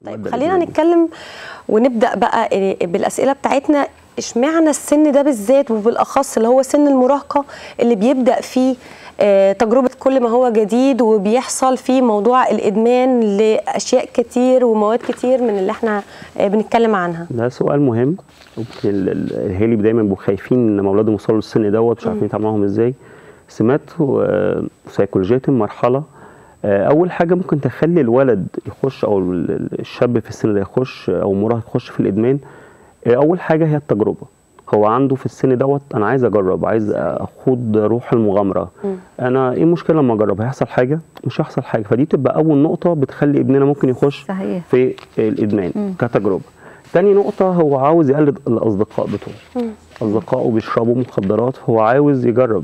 طيب المادة خلينا الإدمانية. نتكلم ونبدا بقى إيه بالاسئله بتاعتنا اشمعنى السن ده بالذات وبالاخص اللي هو سن المراهقه اللي بيبدا فيه آه، تجربه كل ما هو جديد وبيحصل فيه موضوع الادمان لاشياء كتير ومواد كتير من اللي احنا آه، بنتكلم عنها ده سؤال مهم يمكن ال- ال- الاهالي دايما بيبقوا خايفين ان اولادهم يوصلوا للسن دوت مش عارفين يتعاملوا معاهم ازاي سمات وسيكولوجيه المرحله آه، اول حاجه ممكن تخلي الولد يخش او ال- ال- الشاب في السن ده يخش او مراهق يخش في الادمان آه، اول حاجه هي التجربه هو عنده في السن دوت انا عايز اجرب عايز اخوض روح المغامره انا ايه المشكله لما اجرب هيحصل حاجه مش هيحصل حاجه فدي تبقى اول نقطه بتخلي ابننا ممكن يخش صحيح في الادمان كتجربه تاني نقطة هو عاوز يقلد الأصدقاء بتوعه أصدقائه بيشربوا مخدرات فهو عاوز يجرب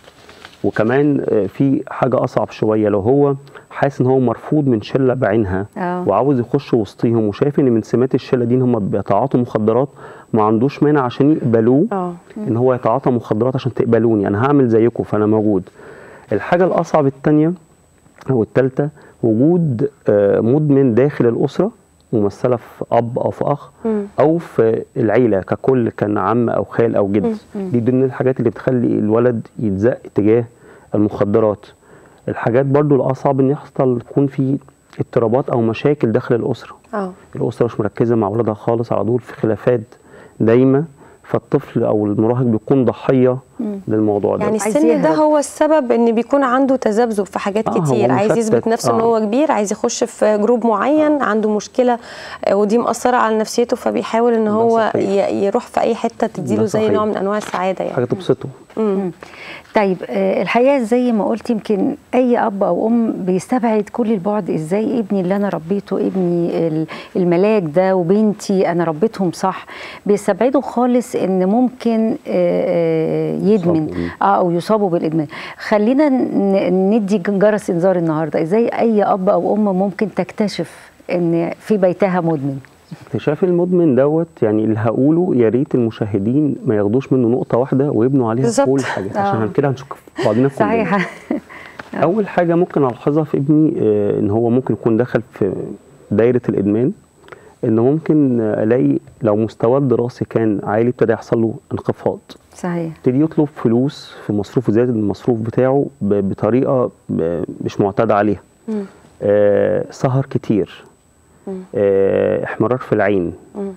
وكمان آه، في حاجة أصعب شوية لو هو حاسس إن هو مرفوض من شلة بعينها اه وعاوز يخش وسطيهم وشايف إن من سمات الشلة دي إن هم بيتعاطوا مخدرات ما عندوش مانع عشان يقبلوه اه ان هو يتعاطى مخدرات عشان تقبلوني انا هعمل زيكم فانا موجود الحاجه الاصعب الثانيه او الثالثه وجود آه، مدمن داخل الاسره ممثله في اب او في اخ مم. او في العيله ككل كان عم او خال او جد دي ضمن الحاجات اللي بتخلي الولد يتزق تجاه المخدرات الحاجات برضو الاصعب ان يحصل يكون في اضطرابات او مشاكل داخل الاسره اه الاسره مش مركزه مع اولادها خالص على طول في خلافات دايمه فالطفل او المراهق بيكون ضحيه للموضوع ده يعني عايز السن ده يهرب. هو السبب ان بيكون عنده تذبذب في حاجات آه، هو كتير عايز مشتت. يثبت نفسه ان آه. هو كبير عايز يخش في جروب معين عنده مشكله آه، ودي مأثره على نفسيته فبيحاول ان ده هو صحيح. ي- يروح في اي حته تديله ده زي صحيح. نوع من انواع السعاده يعني حاجه تبسطه مم. طيب آه، الحقيقه زي ما قلت يمكن اي اب او ام بيستبعد كل البعد ازاي ابني اللي انا ربيته ابني ال- الملاك ده وبنتي انا ربيتهم صح بيستبعدوا خالص ان ممكن آه، آه، يدمن يصابوا. اه او يصابوا بالادمان خلينا ن- ندي جرس انذار النهارده ازاي اي اب او ام ممكن تكتشف ان في بيتها مدمن اكتشاف المدمن دوت يعني اللي هقوله يا ريت المشاهدين ما ياخدوش منه نقطه واحده ويبنوا عليها بالظبط. كل حاجه عشان آه. كده هنشوف بعضنا كلنا صحيح اول حاجه ممكن الحظها في ابني آه، ان هو ممكن يكون دخل في دايره الادمان ان ممكن آه، الاقي لو مستواه الدراسي كان عالي ابتدى يحصل له انخفاض صحيح يبتدي يطلب فلوس في مصروفه زياده المصروف بتاعه ب- بطريقه ب- مش معتاد عليها مم. آه سهر كتير مم. آه احمرار في العين مم.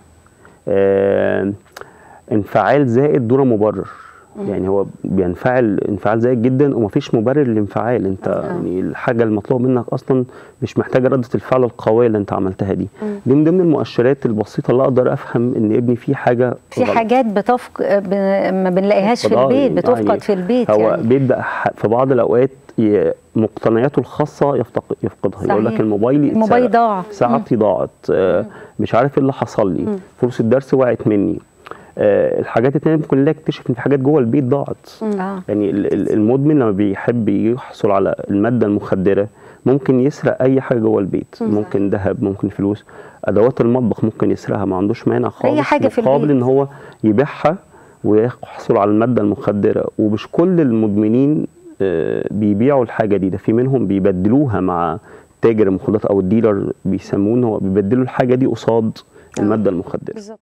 آه انفعال زائد دون مبرر يعني هو بينفعل انفعال زائد جدا ومفيش مبرر للانفعال انت آه. يعني الحاجه المطلوبه منك اصلا مش محتاجه رده الفعل القويه اللي انت عملتها دي دي من ضمن المؤشرات البسيطه اللي اقدر افهم ان ابني فيه حاجه في غلط. حاجات بتفق ب... ما بنلاقيهاش في فضائي، البيت بتفقد يعني في البيت هو يعني بيبدا ح- في بعض الاوقات ي- مقتنياته الخاصه يفتق... يفقدها يقول لك صحيح. الموبايل الموبايل اتسرق، ضاع. ساعتي ضاعت آه مش عارف ايه اللي حصل لي فلوس الدرس وقعت مني آه الحاجات التانية ممكن لا اكتشف ان في حاجات جوه البيت ضاعت اه يعني ال- ال- المدمن لما بيحب يحصل على الماده المخدره ممكن يسرق اي حاجه جوه البيت ممكن ذهب ممكن فلوس ادوات المطبخ ممكن يسرقها ما عندوش مانع خالص حاجة في مقابل البيت. ان هو يبيعها ويحصل على الماده المخدره ومش كل المدمنين آه، بيبيعوا الحاجه دي ده في منهم بيبدلوها مع تاجر المخدرات او الديلر بيسموه إن هو بيبدلوا الحاجه دي قصاد الماده المخدره بالظبط